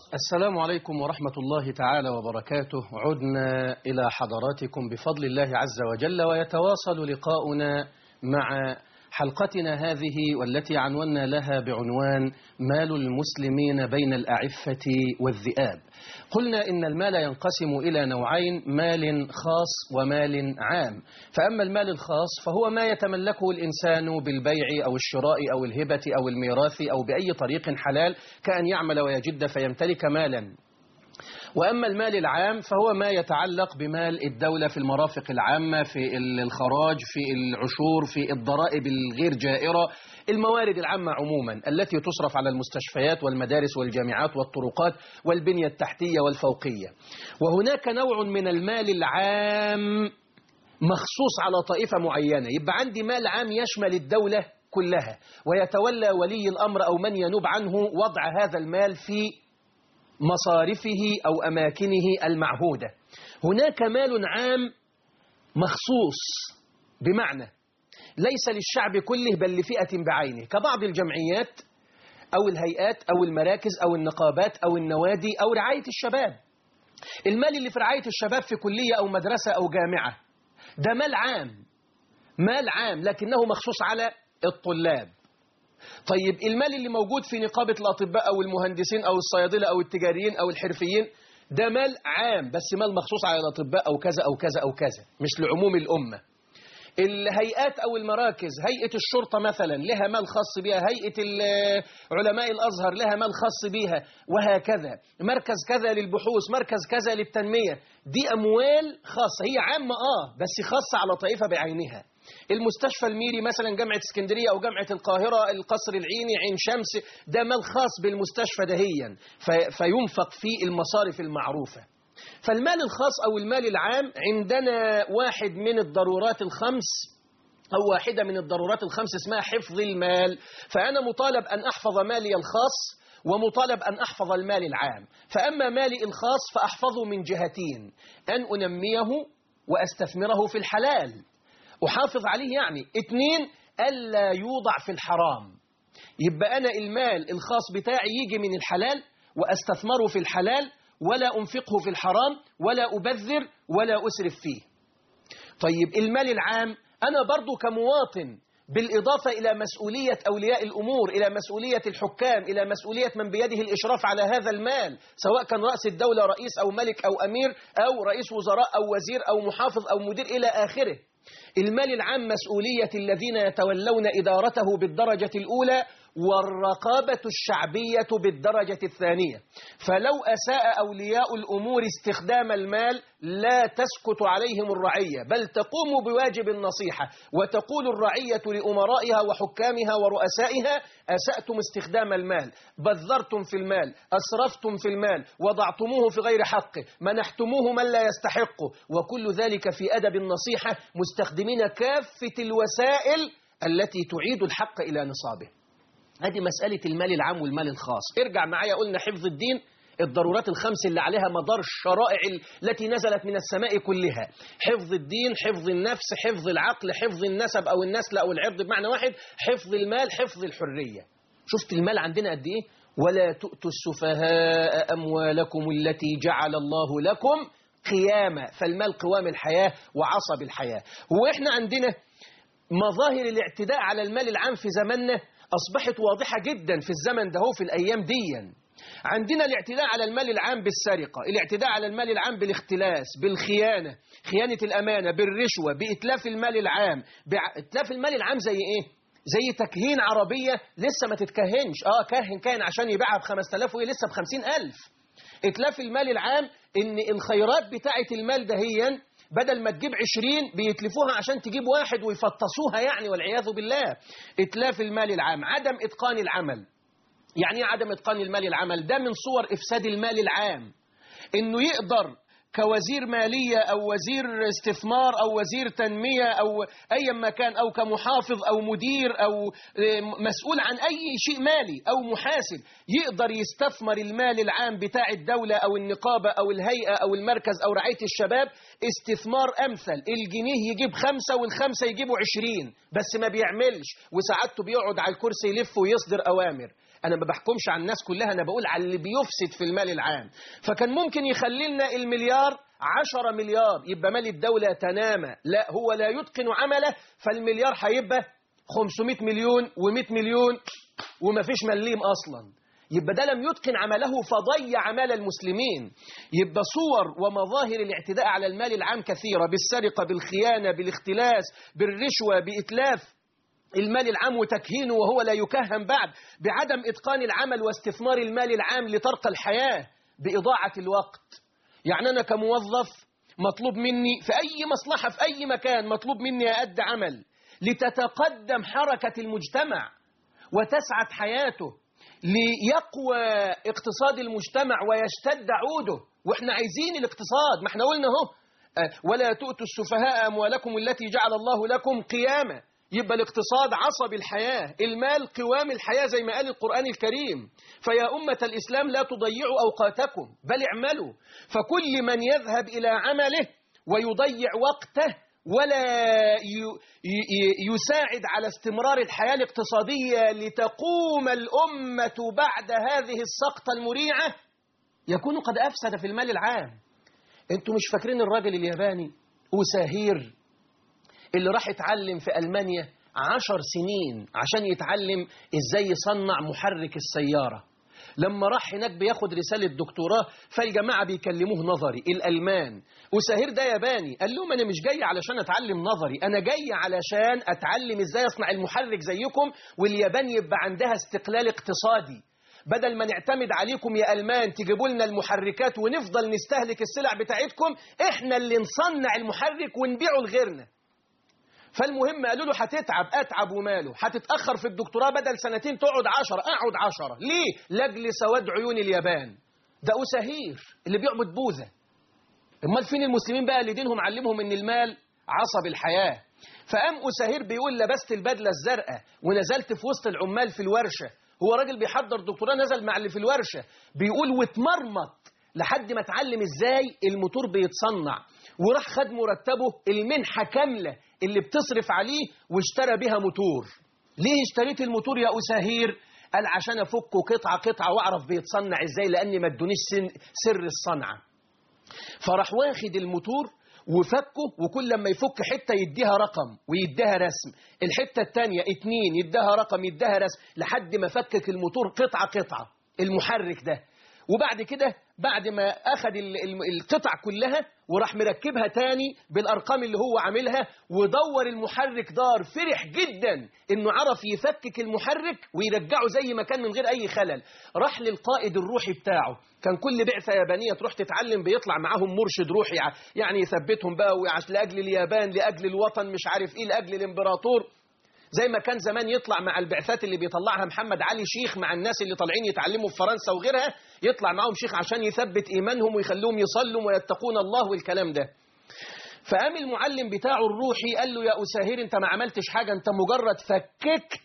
السلام عليكم ورحمة الله تعالى وبركاته عدنا إلى حضراتكم بفضل الله عز وجل ويتواصل لقاؤنا مع حلقتنا هذه والتي عنونا لها بعنوان مال المسلمين بين الأعفة والذئاب قلنا إن المال ينقسم إلى نوعين مال خاص ومال عام فأما المال الخاص فهو ما يتملكه الإنسان بالبيع أو الشراء أو الهبة أو الميراث أو بأي طريق حلال كأن يعمل ويجد فيمتلك مالا وأما المال العام فهو ما يتعلق بمال الدولة في المرافق العامة في الخراج في العشور في الضرائب الغير جائرة الموارد العامة عموما التي تصرف على المستشفيات والمدارس والجامعات والطرقات والبنية التحتية والفوقية وهناك نوع من المال العام مخصوص على طائفة معينة يبقى عندي مال عام يشمل الدولة كلها ويتولى ولي الأمر أو من ينوب عنه وضع هذا المال في مصارفه أو أماكنه المعهودة هناك مال عام مخصوص بمعنى ليس للشعب كله بل لفئة بعينه كبعض الجمعيات أو الهيئات أو المراكز أو النقابات أو النوادي أو رعاية الشباب المال اللي في رعاية الشباب في كلية أو مدرسة أو جامعة ده مال عام مال عام لكنه مخصوص على الطلاب طيب المال اللي موجود في نقابة الأطباء أو المهندسين أو الصيادلة أو التجاريين أو الحرفيين ده مال عام بس مال مخصوص على الأطباء أو كذا أو كذا أو كذا مش لعموم الأمة الهيئات أو المراكز هيئة الشرطة مثلا لها مال خاص بها هيئة علماء الأزهر لها مال خاص بها وهكذا مركز كذا للبحوث مركز كذا للتنمية دي أموال خاصة هي عامة آه بس خاصة على طائفة بعينها المستشفى الميري مثلا جامعة اسكندرية أو جامعة القاهرة القصر العيني عين شمس ده مال خاص بالمستشفى دهيا في فينفق في المصارف المعروفة فالمال الخاص أو المال العام عندنا واحد من الضرورات الخمس أو واحدة من الضرورات الخمس اسمها حفظ المال فأنا مطالب أن أحفظ مالي الخاص ومطالب أن أحفظ المال العام فأما مالي الخاص فأحفظه من جهتين أن أنميه وأستثمره في الحلال أحافظ عليه يعني اتنين ألا يوضع في الحرام يبقى أنا المال الخاص بتاعي يجي من الحلال وأستثمره في الحلال ولا أنفقه في الحرام ولا أبذر ولا أسرف فيه طيب المال العام أنا برضو كمواطن بالإضافة إلى مسؤولية أولياء الأمور إلى مسؤولية الحكام إلى مسؤولية من بيده الإشراف على هذا المال سواء كان رأس الدولة رئيس أو ملك أو أمير أو رئيس وزراء أو وزير أو محافظ أو مدير إلى آخره المال العام مسؤولية الذين يتولون إدارته بالدرجة الأولى والرقابة الشعبية بالدرجة الثانية فلو أساء أولياء الأمور استخدام المال لا تسكت عليهم الرعية بل تقوم بواجب النصيحة وتقول الرعية لأمرائها وحكامها ورؤسائها أسأتم استخدام المال بذرتم في المال أسرفتم في المال وضعتموه في غير حقه منحتموه من لا يستحقه وكل ذلك في أدب النصيحة مستخدمين كافة الوسائل التي تعيد الحق إلى نصابه هذه مسألة المال العام والمال الخاص ارجع معايا قلنا حفظ الدين الضرورات الخمس اللي عليها مدار الشرائع التي نزلت من السماء كلها حفظ الدين حفظ النفس حفظ العقل حفظ النسب أو النسل أو العرض بمعنى واحد حفظ المال حفظ الحرية شفت المال عندنا قد إيه ولا تؤتوا السفهاء أموالكم التي جعل الله لكم قيامة فالمال قوام الحياة وعصب الحياة وإحنا عندنا مظاهر الاعتداء على المال العام في زماننا أصبحت واضحة جدا في الزمن ده في الأيام ديا عندنا الاعتداء على المال العام بالسرقة الاعتداء على المال العام بالاختلاس بالخيانة خيانة الأمانة بالرشوة بإتلاف المال العام إتلاف المال العام زي إيه؟ زي تكهين عربية لسه ما تتكهنش آه كاهن كاهن عشان يبيعها ب 5000 وهي لسه ب 50000 إتلاف المال العام إن الخيرات بتاعة المال دهيا بدل ما تجيب عشرين بيتلفوها عشان تجيب واحد ويفطسوها يعني والعياذ بالله إتلاف المال العام عدم إتقان العمل يعني عدم إتقان المال العمل ده من صور إفساد المال العام إنه يقدر كوزير مالية أو وزير استثمار أو وزير تنمية أو أي مكان أو كمحافظ أو مدير أو مسؤول عن أي شيء مالي أو محاسب يقدر يستثمر المال العام بتاع الدولة أو النقابة أو الهيئة أو المركز أو رعاية الشباب استثمار أمثل الجنيه يجيب خمسة والخمسة يجيبوا عشرين بس ما بيعملش وساعته بيقعد على الكرسي يلف ويصدر أوامر أنا ما بحكمش على الناس كلها أنا بقول على اللي بيفسد في المال العام فكان ممكن يخلي لنا المليار عشرة مليار يبقى مال الدولة تنامى لا هو لا يتقن عمله فالمليار هيبقى 500 مليون و100 مليون وما فيش مليم أصلا يبقى ده لم يتقن عمله فضيع مال المسلمين يبقى صور ومظاهر الاعتداء على المال العام كثيرة بالسرقة بالخيانة بالاختلاس بالرشوة بإتلاف المال العام وتكهينه وهو لا يكهن بعد بعدم إتقان العمل واستثمار المال العام لترقى الحياة بإضاعة الوقت يعني أنا كموظف مطلوب مني في أي مصلحة في أي مكان مطلوب مني أأدي عمل لتتقدم حركة المجتمع وتسعد حياته ليقوى اقتصاد المجتمع ويشتد عوده واحنا عايزين الاقتصاد ما احنا قلنا اهو ولا تؤتوا السفهاء اموالكم التي جعل الله لكم قياما يبقى الاقتصاد عصب الحياة المال قوام الحياة زي ما قال القرآن الكريم فيا أمة الإسلام لا تضيعوا أوقاتكم بل اعملوا فكل من يذهب إلى عمله ويضيع وقته ولا يساعد على استمرار الحياة الاقتصادية لتقوم الأمة بعد هذه السقطة المريعة يكون قد أفسد في المال العام انتوا مش فاكرين الراجل الياباني أساهير اللي راح يتعلم في ألمانيا عشر سنين عشان يتعلم إزاي يصنع محرك السيارة لما راح هناك بياخد رسالة دكتوراه فالجماعة بيكلموه نظري الألمان وساهر ده ياباني قال لهم أنا مش جاي علشان أتعلم نظري أنا جاي علشان أتعلم إزاي أصنع المحرك زيكم واليابان يبقى عندها استقلال اقتصادي بدل ما نعتمد عليكم يا ألمان تجيبوا لنا المحركات ونفضل نستهلك السلع بتاعتكم إحنا اللي نصنع المحرك ونبيعه لغيرنا فالمهم قالوا له هتتعب اتعب وماله هتتاخر في الدكتوراه بدل سنتين تقعد عشرة اقعد عشرة ليه لاجل سواد عيون اليابان ده اساهير اللي بيعبد بوذا امال فين المسلمين بقى اللي دينهم علمهم ان المال عصب الحياه فقام اساهير بيقول لبست البدله الزرقاء ونزلت في وسط العمال في الورشه هو راجل بيحضر دكتوراه نزل مع اللي في الورشه بيقول واتمرمط لحد ما اتعلم ازاي الموتور بيتصنع وراح خد مرتبه المنحه كامله اللي بتصرف عليه واشترى بها موتور ليه اشتريت الموتور يا أساهير قال عشان أفكه قطعة قطعة وأعرف بيتصنع إزاي لأني ما ادونيش سر الصنعة فراح واخد الموتور وفكه وكل لما يفك حتة يديها رقم ويديها رسم الحتة التانية اتنين يديها رقم يديها رسم لحد ما فكك الموتور قطعة قطعة المحرك ده وبعد كده بعد ما أخذ القطع كلها وراح مركبها تاني بالأرقام اللي هو عاملها ودور المحرك دار فرح جدا إنه عرف يفكك المحرك ويرجعه زي ما كان من غير أي خلل راح للقائد الروحي بتاعه كان كل بعثة يابانية تروح تتعلم بيطلع معاهم مرشد روحي يعني يثبتهم بقى لأجل اليابان لأجل الوطن مش عارف إيه لأجل الإمبراطور زي ما كان زمان يطلع مع البعثات اللي بيطلعها محمد علي شيخ مع الناس اللي طالعين يتعلموا في فرنسا وغيرها يطلع معاهم شيخ عشان يثبت إيمانهم ويخلوهم يصلوا ويتقون الله والكلام ده فقام المعلم بتاعه الروحي قال له يا أساهير انت ما عملتش حاجة انت مجرد فككت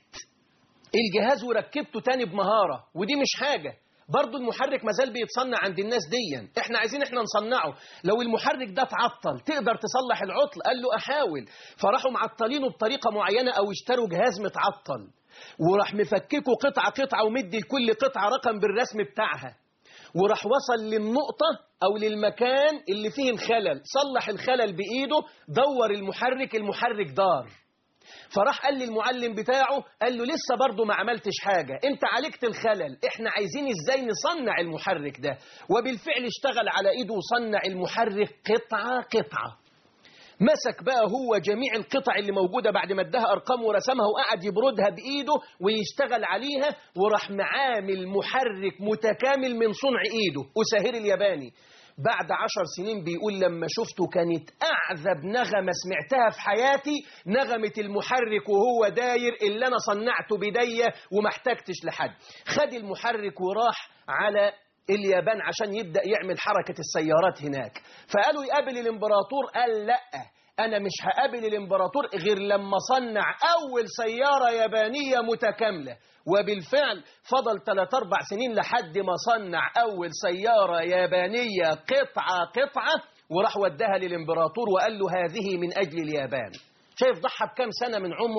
الجهاز وركبته تاني بمهارة ودي مش حاجة برضو المحرك مازال بيتصنع عند الناس ديا احنا عايزين احنا نصنعه لو المحرك ده اتعطل تقدر تصلح العطل قال له احاول فراحوا معطلينه بطريقة معينة او اشتروا جهاز متعطل وراح مفككه قطعة قطعة ومدي لكل قطعة رقم بالرسم بتاعها وراح وصل للنقطة أو للمكان اللي فيه الخلل صلح الخلل بإيده دور المحرك المحرك دار فراح قال للمعلم بتاعه قال له لسه برضه ما عملتش حاجة انت عالجت الخلل احنا عايزين ازاي نصنع المحرك ده وبالفعل اشتغل على ايده وصنع المحرك قطعة قطعة مسك بقى هو جميع القطع اللي موجودة بعد ما اداها أرقام ورسمها وقعد يبردها بإيده ويشتغل عليها وراح معامل محرك متكامل من صنع إيده أساهر الياباني بعد عشر سنين بيقول لما شفته كانت أعذب نغمة سمعتها في حياتي نغمة المحرك وهو داير اللي أنا صنعته بداية وما احتجتش لحد خد المحرك وراح على اليابان عشان يبدأ يعمل حركة السيارات هناك فقالوا يقابل الامبراطور قال لا أنا مش هقابل الامبراطور غير لما صنع أول سيارة يابانية متكاملة وبالفعل فضل 3 أربع سنين لحد ما صنع أول سيارة يابانية قطعة قطعة وراح ودها للامبراطور وقال له هذه من أجل اليابان شايف ضحى بكام سنة من عمره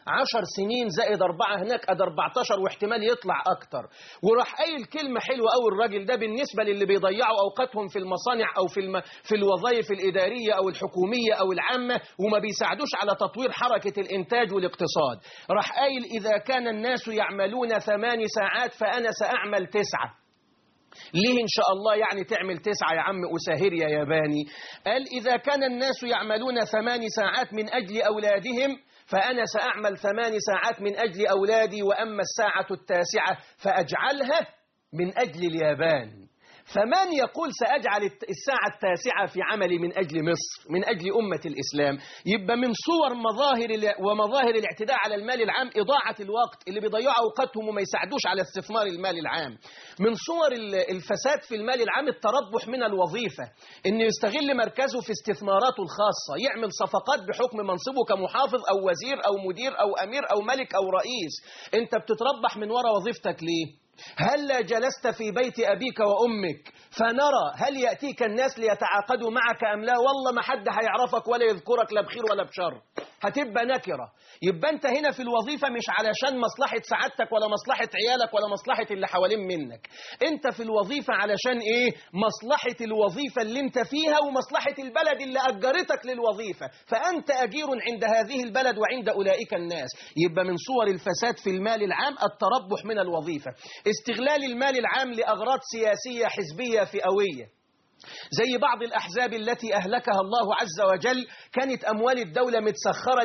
عشر سنين زائد أربعة هناك أد 14 واحتمال يطلع أكتر وراح قايل كلمة حلوة أوي الراجل ده بالنسبة للي بيضيعوا أوقاتهم في المصانع أو في, الم... في الوظائف الإدارية أو الحكومية أو العامة وما بيساعدوش على تطوير حركة الإنتاج والاقتصاد راح قايل إذا كان الناس يعملون ثمان ساعات فأنا سأعمل تسعة ليه إن شاء الله يعني تعمل تسعة يا عم أساهر يا ياباني قال إذا كان الناس يعملون ثمان ساعات من أجل أولادهم فأنا سأعمل ثمان ساعات من أجل أولادي وأما الساعة التاسعة فأجعلها من أجل اليابان فمن يقول سأجعل الساعة التاسعة في عملي من أجل مصر من أجل أمة الإسلام يبقى من صور مظاهر ومظاهر الاعتداء على المال العام إضاعة الوقت اللي بيضيعوا أوقاتهم وما يساعدوش على استثمار المال العام من صور الفساد في المال العام التربح من الوظيفة إنه يستغل مركزه في استثماراته الخاصة يعمل صفقات بحكم منصبه كمحافظ أو وزير أو مدير أو أمير أو ملك أو رئيس أنت بتتربح من وراء وظيفتك ليه هل جلست في بيت أبيك وأمك فنرى هل يأتيك الناس ليتعاقدوا معك أم لا والله ما حد هيعرفك ولا يذكرك لا بخير ولا بشر هتبقى نكرة يبقى أنت هنا في الوظيفة مش علشان مصلحة سعادتك ولا مصلحة عيالك ولا مصلحة اللي حوالين منك أنت في الوظيفة علشان إيه مصلحة الوظيفة اللي أنت فيها ومصلحة البلد اللي أجرتك للوظيفة فأنت أجير عند هذه البلد وعند أولئك الناس يبقى من صور الفساد في المال العام التربح من الوظيفة استغلال المال العام لأغراض سياسية حزبية فئوية زي بعض الأحزاب التي أهلكها الله عز وجل كانت أموال الدولة متسخرة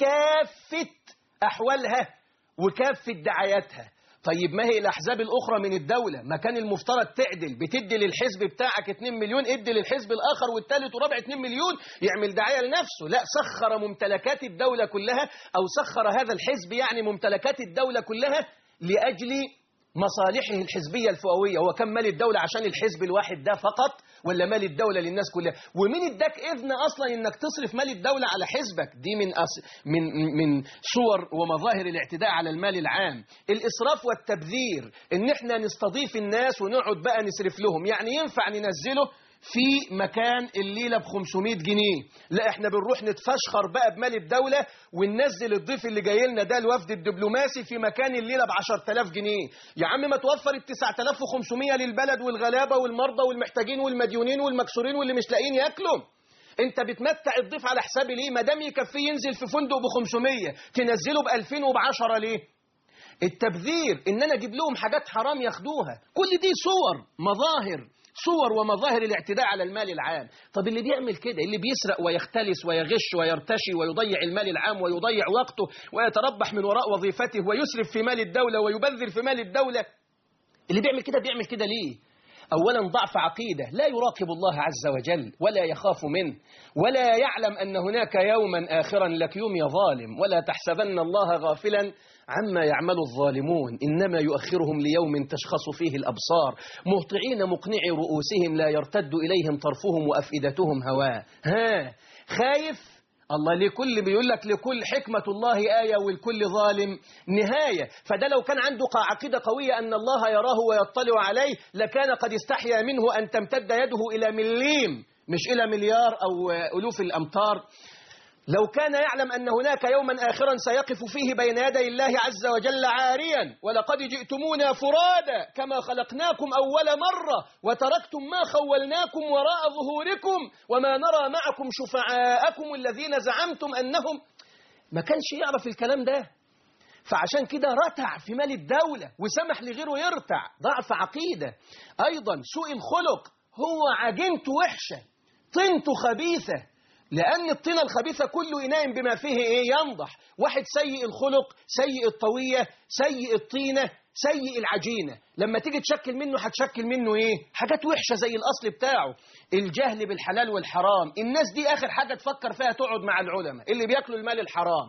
لكافة أحوالها وكافة دعاياتها طيب ما هي الأحزاب الأخرى من الدولة ما كان المفترض تعدل بتدي للحزب بتاعك 2 مليون ادي للحزب الآخر والثالث ورابع 2 مليون يعمل دعاية لنفسه لا سخر ممتلكات الدولة كلها أو سخر هذا الحزب يعني ممتلكات الدولة كلها لأجل مصالحه الحزبية الفئوية هو كم مال الدولة عشان الحزب الواحد ده فقط ولا مال الدولة للناس كلها ومين اداك إذن أصلا إنك تصرف مال الدولة على حزبك دي من أص... من من صور ومظاهر الاعتداء على المال العام الإسراف والتبذير إن إحنا نستضيف الناس ونقعد بقى نصرف لهم يعني ينفع ننزله في مكان الليلة ب 500 جنيه لا احنا بنروح نتفشخر بقى بمال الدولة وننزل الضيف اللي جاي لنا ده الوفد الدبلوماسي في مكان الليلة ب 10000 جنيه يا عم ما توفر ال 9500 للبلد والغلابة والمرضى والمحتاجين والمديونين والمكسورين واللي مش لاقيين ياكلوا انت بتمتع الضيف على حسابي ليه ما دام يكفيه ينزل في فندق ب 500 تنزله ب 2000 وب 10 ليه التبذير ان انا اجيب لهم حاجات حرام ياخدوها كل دي صور مظاهر صور ومظاهر الاعتداء على المال العام طب اللي بيعمل كده اللي بيسرق ويختلس ويغش ويرتشي ويضيع المال العام ويضيع وقته ويتربح من وراء وظيفته ويسرف في مال الدولة ويبذر في مال الدولة اللي بيعمل كده بيعمل كده ليه أولا ضعف عقيدة لا يراقب الله عز وجل ولا يخاف منه ولا يعلم أن هناك يوما آخرا لك يوم يا ظالم ولا تحسبن الله غافلا عما يعمل الظالمون إنما يؤخرهم ليوم تشخص فيه الأبصار مهطعين مقنعي رؤوسهم لا يرتد إليهم طرفهم وأفئدتهم هواء ها خايف الله لكل بيقول لك لكل حكمة الله آية ولكل ظالم نهاية فده لو كان عنده عقيدة قوية أن الله يراه ويطلع عليه لكان قد استحيا منه أن تمتد يده إلى مليم مش إلى مليار أو ألوف الأمتار لو كان يعلم أن هناك يوما آخرا سيقف فيه بين يدي الله عز وجل عاريا ولقد جئتمونا فرادا كما خلقناكم أول مرة وتركتم ما خولناكم وراء ظهوركم وما نرى معكم شفعاءكم الذين زعمتم أنهم ما كانش يعرف الكلام ده فعشان كده رتع في مال الدولة وسمح لغيره يرتع ضعف عقيدة أيضا سوء الخلق هو عجنته وحشة طينته خبيثة لأن الطينة الخبيثة كل إناء بما فيه إيه ينضح واحد سيء الخلق سيء الطوية سيء الطينة سيء العجينة لما تيجي تشكل منه هتشكل منه إيه حاجات وحشة زي الأصل بتاعه الجهل بالحلال والحرام الناس دي آخر حاجة تفكر فيها تقعد مع العلماء اللي بياكلوا المال الحرام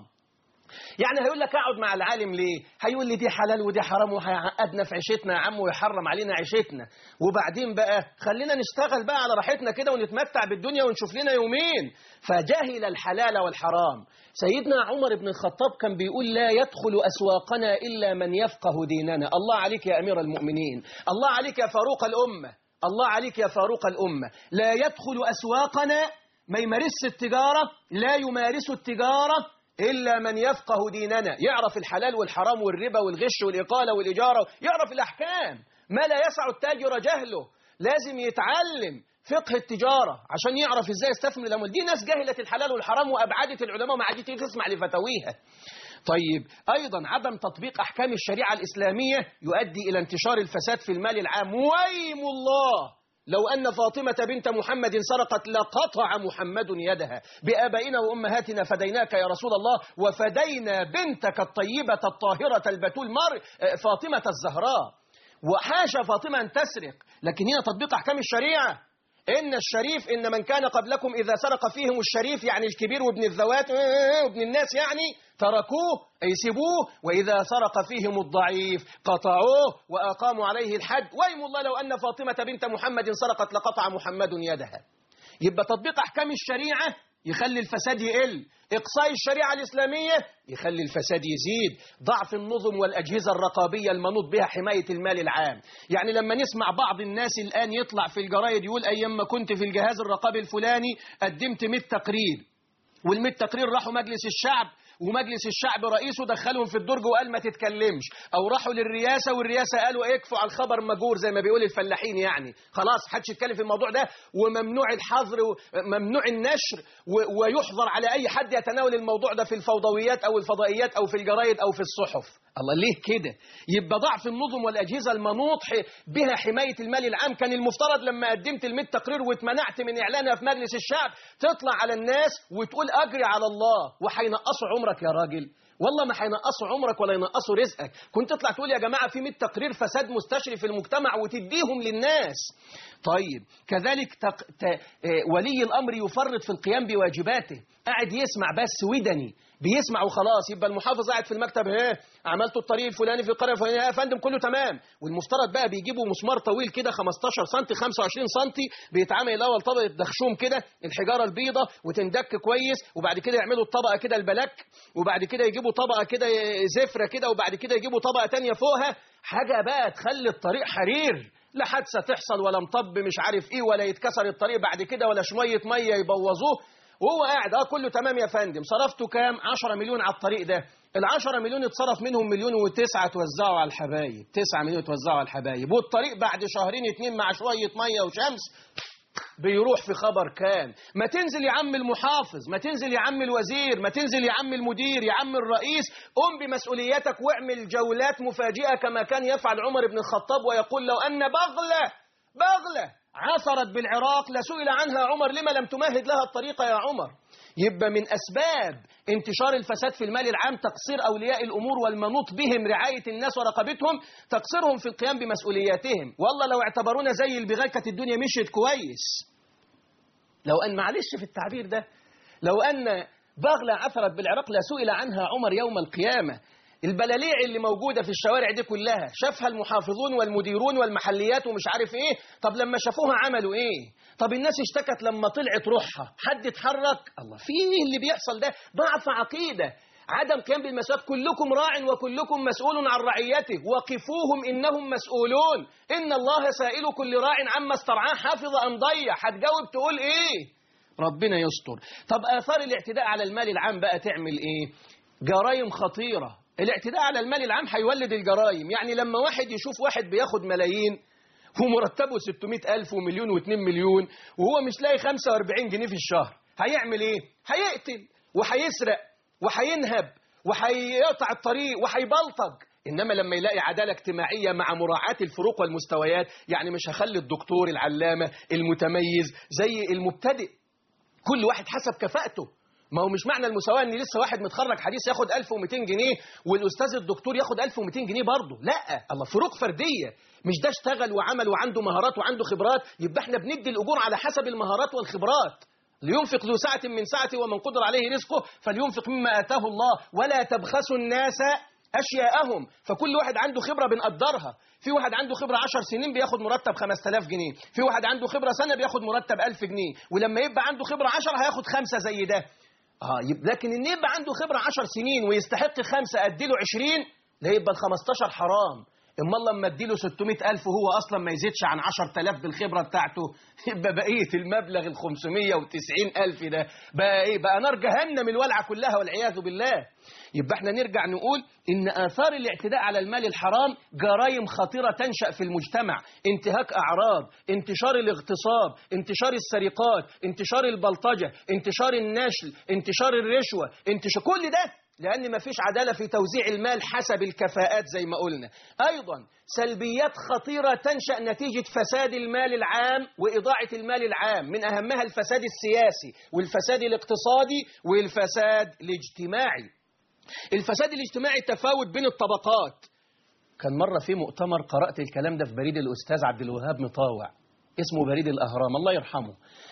يعني هيقول لك اقعد مع العالم ليه هيقول لي دي حلال ودي حرام وهيعقدنا في عيشتنا يا عم ويحرم علينا عيشتنا وبعدين بقى خلينا نشتغل بقى على راحتنا كده ونتمتع بالدنيا ونشوف لنا يومين فجهل الحلال والحرام سيدنا عمر بن الخطاب كان بيقول لا يدخل أسواقنا إلا من يفقه ديننا الله عليك يا أمير المؤمنين الله عليك يا فاروق الأمة الله عليك يا فاروق الأمة لا يدخل أسواقنا ما يمارس التجارة لا يمارس التجارة إلا من يفقه ديننا يعرف الحلال والحرام والربا والغش والإقالة والإجارة يعرف الأحكام ما لا يسع التاجر جهله لازم يتعلم فقه التجارة عشان يعرف ازاي يستثمر الأموال دي ناس جهلت الحلال والحرام وأبعدت العلماء وما عادت تسمع لفتاويها طيب أيضا عدم تطبيق أحكام الشريعة الإسلامية يؤدي إلى انتشار الفساد في المال العام ويم الله لو أن فاطمة بنت محمد سرقت لقطع محمد يدها بآبائنا وأمهاتنا فديناك يا رسول الله وفدينا بنتك الطيبة الطاهرة البتول مر فاطمة الزهراء وحاشا فاطمة أن تسرق لكن هنا تطبيق أحكام الشريعة إن الشريف إن من كان قبلكم إذا سرق فيهم الشريف يعني الكبير وابن الذوات وابن الناس يعني تركوه أي سبوه وإذا سرق فيهم الضعيف قطعوه وأقاموا عليه الحد ويم الله لو أن فاطمة بنت محمد سرقت لقطع محمد يدها يبقى تطبيق أحكام الشريعة يخلي الفساد يقل إقصاء الشريعة الإسلامية يخلي الفساد يزيد ضعف النظم والأجهزة الرقابية المنوط بها حماية المال العام يعني لما نسمع بعض الناس الآن يطلع في الجرايد يقول أيام ما كنت في الجهاز الرقابي الفلاني قدمت 100 تقرير وال100 تقرير راحوا مجلس الشعب ومجلس الشعب رئيسه دخلهم في الدرج وقال ما تتكلمش او راحوا للرئاسه والرئاسه قالوا اكفوا على الخبر مجور زي ما بيقول الفلاحين يعني خلاص حدش يتكلم في الموضوع ده وممنوع الحظر وممنوع النشر ويحظر على اي حد يتناول الموضوع ده في الفوضويات او الفضائيات او في الجرايد او في الصحف الله ليه كده يبقى ضعف النظم والأجهزة المنوط بها حماية المال العام كان المفترض لما قدمت الميت تقرير واتمنعت من إعلانها في مجلس الشعب تطلع على الناس وتقول أجري على الله وهينقصوا عمرك يا راجل والله ما هينقصوا عمرك ولا ينقصوا رزقك كنت تطلع تقول يا جماعة في 100 تقرير فساد مستشري في المجتمع وتديهم للناس طيب كذلك تق... ت... ولي الأمر يفرط في القيام بواجباته قاعد يسمع بس ودني بيسمع وخلاص يبقى المحافظ قاعد في المكتب ها عملت الطريق الفلاني في القريه الفلانيه يا فندم كله تمام والمفترض بقى بيجيبوا مسمار طويل كده 15 سم 25 سم بيتعمل الاول طبقه دخشوم كده الحجاره البيضه وتندك كويس وبعد كده يعملوا الطبقه كده البلاك وبعد كده يجيبوا طبقه كده زفره كده وبعد كده يجيبوا طبقه ثانيه فوقها حاجه بقى تخلي الطريق حرير لا حادثه تحصل ولا مطب مش عارف ايه ولا يتكسر الطريق بعد كده ولا شويه ميه يبوظوه وهو قاعد اه كله تمام يا فندم صرفته كام 10 مليون على الطريق ده ال 10 مليون اتصرف منهم مليون وتسعة توزعوا على الحبايب 9 مليون توزعوا على الحبايب والطريق بعد شهرين اتنين مع شوية مية وشمس بيروح في خبر كان ما تنزل يا عم المحافظ ما تنزل يا عم الوزير ما تنزل يا عم المدير يا عم الرئيس قم بمسؤوليتك واعمل جولات مفاجئة كما كان يفعل عمر بن الخطاب ويقول لو أن بغلة بغلة عثرت بالعراق لسئل عنها عمر لما لم تمهد لها الطريقة يا عمر يبقى من أسباب انتشار الفساد في المال العام تقصير أولياء الأمور والمنوط بهم رعاية الناس ورقابتهم تقصيرهم في القيام بمسؤولياتهم والله لو اعتبرونا زي البغاء كانت الدنيا مشيت كويس لو أن معلش في التعبير ده لو أن بغلة عثرت بالعراق لسئل عنها عمر يوم القيامة البلاليع اللي موجودة في الشوارع دي كلها شافها المحافظون والمديرون والمحليات ومش عارف ايه طب لما شافوها عملوا ايه طب الناس اشتكت لما طلعت روحها حد اتحرك الله في ايه اللي بيحصل ده ضعف عقيدة عدم قيام بالمسؤوليات كلكم راع وكلكم مسؤول عن رعيته وقفوهم إنهم مسؤولون إن الله سائل كل راع عما استرعاه حافظ أم ضيع هتجاوب تقول إيه ربنا يستر طب آثار الاعتداء على المال العام بقى تعمل إيه جرائم خطيرة الاعتداء على المال العام هيولد الجرائم يعني لما واحد يشوف واحد بياخد ملايين ومرتبه 600 ألف ومليون و2 مليون وهو مش لاقي 45 جنيه في الشهر هيعمل ايه هيقتل وهيسرق وهينهب وهيقطع الطريق وهيبلطج إنما لما يلاقي عدالة اجتماعية مع مراعاة الفروق والمستويات يعني مش هخلي الدكتور العلامة المتميز زي المبتدئ كل واحد حسب كفاءته ما هو مش معنى المساواة ان لسه واحد متخرج حديث ياخد 1200 جنيه والاستاذ الدكتور ياخد 1200 جنيه برضه لا الله فروق فردية مش ده اشتغل وعمل وعنده مهارات وعنده خبرات يبقى احنا بندي الاجور على حسب المهارات والخبرات لينفق ذو سعة من سعته ومن قدر عليه رزقه فلينفق مما آتاه الله ولا تبخسوا الناس أشياءهم فكل واحد عنده خبرة بنقدرها في واحد عنده خبرة 10 سنين بياخد مرتب 5000 جنيه في واحد عنده خبرة سنة بياخد مرتب 1000 جنيه ولما يبقى عنده خبرة 10 هياخد خمسة زي ده آه لكن ان يبقى عنده خبرة 10 سنين ويستحق خمسة اديله 20 لا يبقى ال 15 حرام اما لما اديله 600000 وهو اصلا ما يزيدش عن 10000 بالخبره بتاعته يبقى بقيه المبلغ ال 590000 ده بقى ايه بقى نار جهنم الولعه كلها والعياذ بالله يبقى احنا نرجع نقول ان اثار الاعتداء على المال الحرام جرائم خطيره تنشا في المجتمع انتهاك اعراض انتشار الاغتصاب انتشار السرقات انتشار البلطجه انتشار النشل انتشار الرشوه انتشار كل ده لأن ما فيش عدالة في توزيع المال حسب الكفاءات زي ما قلنا أيضا سلبيات خطيرة تنشأ نتيجة فساد المال العام وإضاعة المال العام من أهمها الفساد السياسي والفساد الاقتصادي والفساد الاجتماعي الفساد الاجتماعي التفاوت بين الطبقات كان مرة في مؤتمر قرأت الكلام ده في بريد الأستاذ عبد الوهاب مطاوع اسمه بريد الأهرام الله يرحمه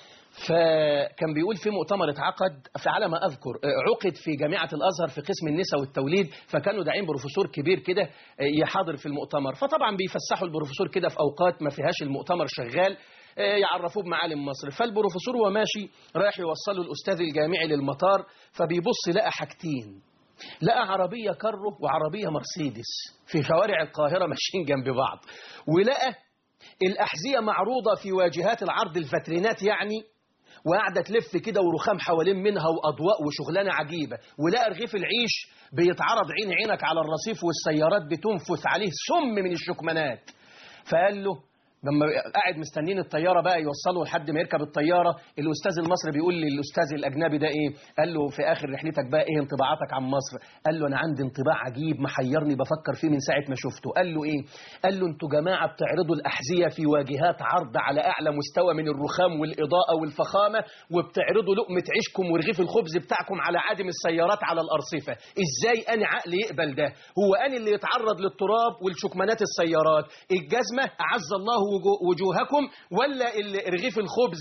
فكان بيقول في مؤتمر اتعقد في على ما اذكر عقد في جامعه الازهر في قسم النساء والتوليد فكانوا داعين بروفيسور كبير كده يحاضر في المؤتمر فطبعا بيفسحوا البروفيسور كده في اوقات ما فيهاش المؤتمر شغال يعرفوه بمعالم مصر فالبروفيسور وهو ماشي رايح يوصله الاستاذ الجامعي للمطار فبيبص لقى حاجتين لقى عربيه كارو وعربيه مرسيدس في شوارع القاهره ماشيين جنب بعض ولقى الاحذيه معروضه في واجهات العرض الفترينات يعني وقاعده تلف كده ورخام حوالين منها واضواء وشغلانه عجيبه ولقى رغيف العيش بيتعرض عين عينك على الرصيف والسيارات بتنفث عليه سم من الشكمانات فقال له لما قاعد مستنين الطياره بقى يوصله لحد ما يركب الطياره الاستاذ المصري بيقول للاستاذ الاجنبي ده ايه قال له في اخر رحلتك بقى ايه انطباعاتك عن مصر قال له انا عندي انطباع عجيب محيرني بفكر فيه من ساعه ما شفته قال له ايه قال له انتوا جماعه بتعرضوا الاحذيه في واجهات عرض على اعلى مستوى من الرخام والاضاءه والفخامه وبتعرضوا لقمه عيشكم ورغيف الخبز بتاعكم على عدم السيارات على الارصفه ازاي انا عقلي يقبل ده هو انا اللي يتعرض للتراب والشكمانات السيارات الجزمه اعز الله وجوهكم ولا رغيف الخبز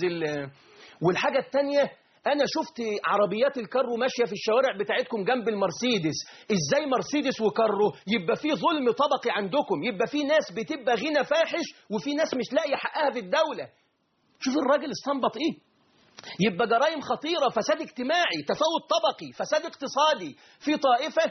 والحاجة التانية أنا شفت عربيات الكارو ماشية في الشوارع بتاعتكم جنب المرسيدس إزاي مرسيدس وكارو يبقى في ظلم طبقي عندكم يبقى في ناس بتبقى غنى فاحش وفي ناس مش لاقية حقها في الدولة شوف الراجل استنبط إيه يبقى جرائم خطيرة فساد اجتماعي تفاوت طبقي فساد اقتصادي في طائفة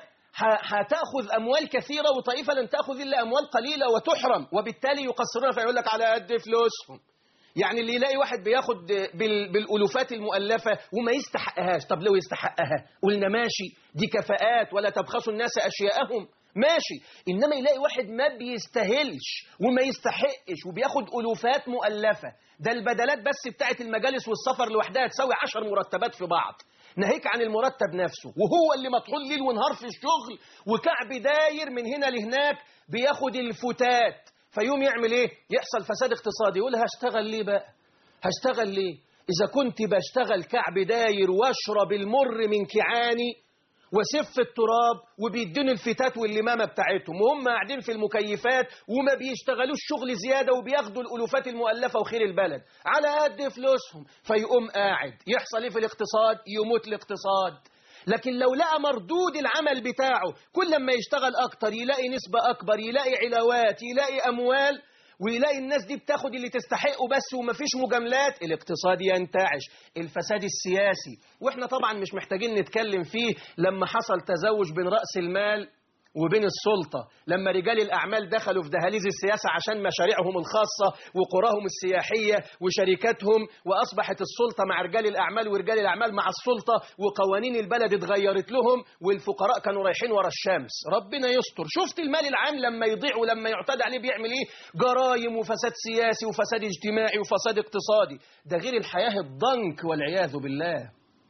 هتاخذ اموال كثيره وطائفه لن تاخذ الا اموال قليله وتحرم وبالتالي يقصرون فيقول لك على قد فلوسهم يعني اللي يلاقي واحد بياخد بالالوفات المؤلفه وما يستحقهاش طب لو يستحقها قلنا ماشي دي كفاءات ولا تبخسوا الناس اشياءهم ماشي انما يلاقي واحد ما بيستاهلش وما يستحقش وبياخد الوفات مؤلفه ده البدلات بس بتاعت المجالس والسفر لوحدها تساوي عشر مرتبات في بعض ناهيك عن المرتب نفسه وهو اللي مطحون ليل ونهار في الشغل وكعب داير من هنا لهناك بياخد الفتات فيوم يعمل ايه يحصل فساد اقتصادي يقول هشتغل ليه بقى هشتغل ليه اذا كنت بشتغل كعب داير واشرب المر من كعاني وسف التراب وبيدينوا الفتات واللمامة بتاعتهم وهم قاعدين في المكيفات وما بيشتغلوش شغل زيادة وبياخدوا الألوفات المؤلفة وخير البلد على قد فلوسهم فيقوم قاعد يحصل ايه في الاقتصاد يموت الاقتصاد لكن لو لقى مردود العمل بتاعه كل ما يشتغل أكتر يلاقي نسبة أكبر يلاقي علاوات يلاقي أموال ويلاقي الناس دي بتاخد اللي تستحقه بس ومفيش مجاملات الاقتصاد ينتعش الفساد السياسي واحنا طبعا مش محتاجين نتكلم فيه لما حصل تزوج بين رأس المال وبين السلطة لما رجال الأعمال دخلوا في دهاليز السياسة عشان مشاريعهم الخاصة وقراهم السياحية وشركاتهم وأصبحت السلطة مع رجال الأعمال ورجال الأعمال مع السلطة وقوانين البلد اتغيرت لهم والفقراء كانوا رايحين ورا الشمس ربنا يستر شفت المال العام لما يضيع ولما يعتدى عليه بيعمل ايه جرايم وفساد سياسي وفساد اجتماعي وفساد اقتصادي ده غير الحياة الضنك والعياذ بالله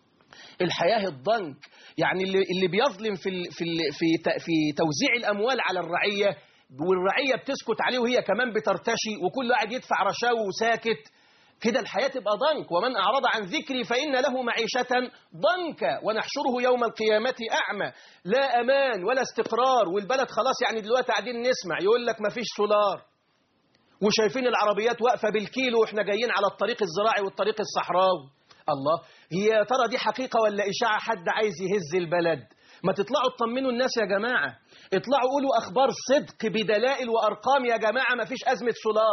الحياة الضنك يعني اللي, اللي بيظلم في ال في ال في في توزيع الاموال على الرعيه والرعيه بتسكت عليه وهي كمان بترتشي وكل واحد يدفع رشاوي وساكت كده الحياة تبقى ضنك ومن أعرض عن ذكري فإن له معيشة ضنكا ونحشره يوم القيامة أعمى لا أمان ولا استقرار والبلد خلاص يعني دلوقتي قاعدين نسمع يقول لك ما فيش سولار وشايفين العربيات واقفة بالكيلو وإحنا جايين على الطريق الزراعي والطريق الصحراوي الله هي يا ترى دي حقيقة ولا إشاعة حد عايز يهز البلد ما تطلعوا تطمنوا الناس يا جماعة اطلعوا قولوا أخبار صدق بدلائل وأرقام يا جماعة ما فيش أزمة سولار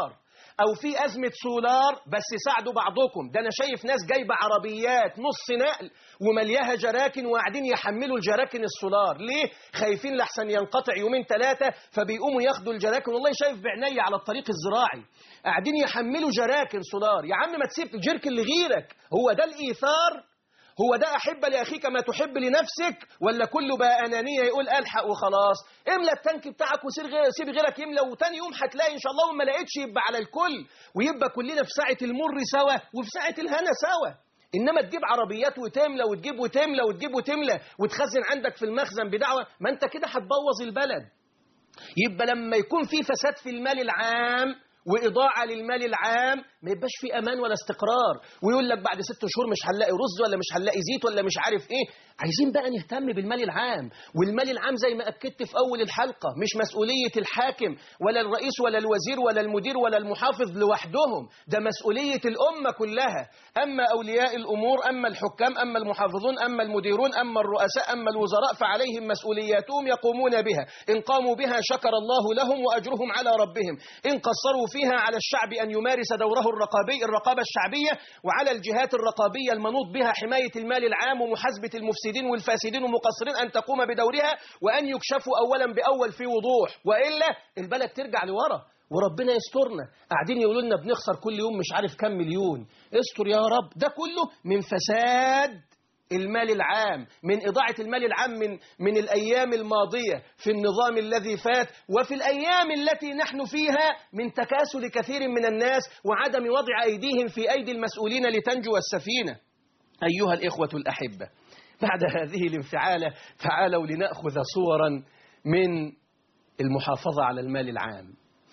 او في ازمه سولار بس ساعدوا بعضكم ده انا شايف ناس جايبه عربيات نص نقل وملياها جراكن وقاعدين يحملوا الجراكن السولار ليه خايفين لحسن ينقطع يومين ثلاثه فبيقوموا ياخدوا الجراكن والله شايف بعيني على الطريق الزراعي قاعدين يحملوا جراكن سولار يا عم ما تسيب الجركن لغيرك هو ده الايثار هو ده أحب لأخيك ما تحب لنفسك ولا كله بقى أنانية يقول ألحق وخلاص املى التانك بتاعك وسيب غير سيب غيرك يملى وتاني يوم هتلاقي إن شاء الله وما لقيتش يبقى على الكل ويبقى كلنا في ساعة المر سوا وفي ساعة الهنا سوا إنما تجيب عربيات وتملى وتجيب وتملى وتجيب وتملى وتخزن عندك في المخزن بدعوة ما أنت كده هتبوظ البلد يبقى لما يكون في فساد في المال العام وإضاعة للمال العام ما يبقاش في أمان ولا استقرار ويقول لك بعد ست شهور مش هنلاقي رز ولا مش هنلاقي زيت ولا مش عارف إيه عايزين بقى نهتم بالمال العام والمال العام زي ما أكدت في أول الحلقة مش مسؤولية الحاكم ولا الرئيس ولا الوزير ولا المدير ولا المحافظ لوحدهم ده مسؤولية الأمة كلها أما أولياء الأمور أما الحكام أما المحافظون أما المديرون أما الرؤساء أما الوزراء فعليهم مسؤولياتهم يقومون بها إن قاموا بها شكر الله لهم وأجرهم على ربهم إن قصروا فيها على الشعب أن يمارس دوره الرقابي الرقابة الشعبية وعلى الجهات الرقابية المنوط بها حماية المال العام ومحاسبة المفسدين والفاسدين والمقصرين أن تقوم بدورها وأن يكشفوا أولا بأول في وضوح وإلا البلد ترجع لورا وربنا يسترنا قاعدين يقولوا لنا بنخسر كل يوم مش عارف كم مليون استر يا رب ده كله من فساد المال العام من إضاعة المال العام من, من الأيام الماضية في النظام الذي فات وفي الأيام التي نحن فيها من تكاسل كثير من الناس وعدم وضع أيديهم في أيدي المسؤولين لتنجو السفينة أيها الإخوة الأحبة بعد هذه الانفعالة تعالوا لنأخذ صورا من المحافظة على المال العام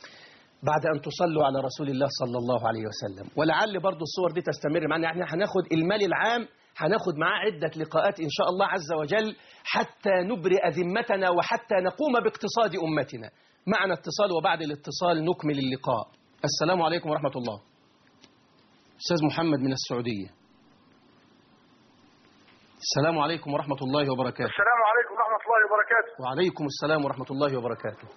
بعد أن تصلوا على رسول الله صلى الله عليه وسلم ولعل برضو الصور دي تستمر معنا احنا هناخد المال العام هناخد معاه عدة لقاءات إن شاء الله عز وجل حتى نبرئ ذمتنا وحتى نقوم باقتصاد أمتنا معنا اتصال وبعد الاتصال نكمل اللقاء السلام عليكم ورحمة الله أستاذ محمد من السعودية السلام عليكم ورحمة الله وبركاته السلام عليكم ورحمة الله وبركاته وعليكم السلام ورحمة الله وبركاته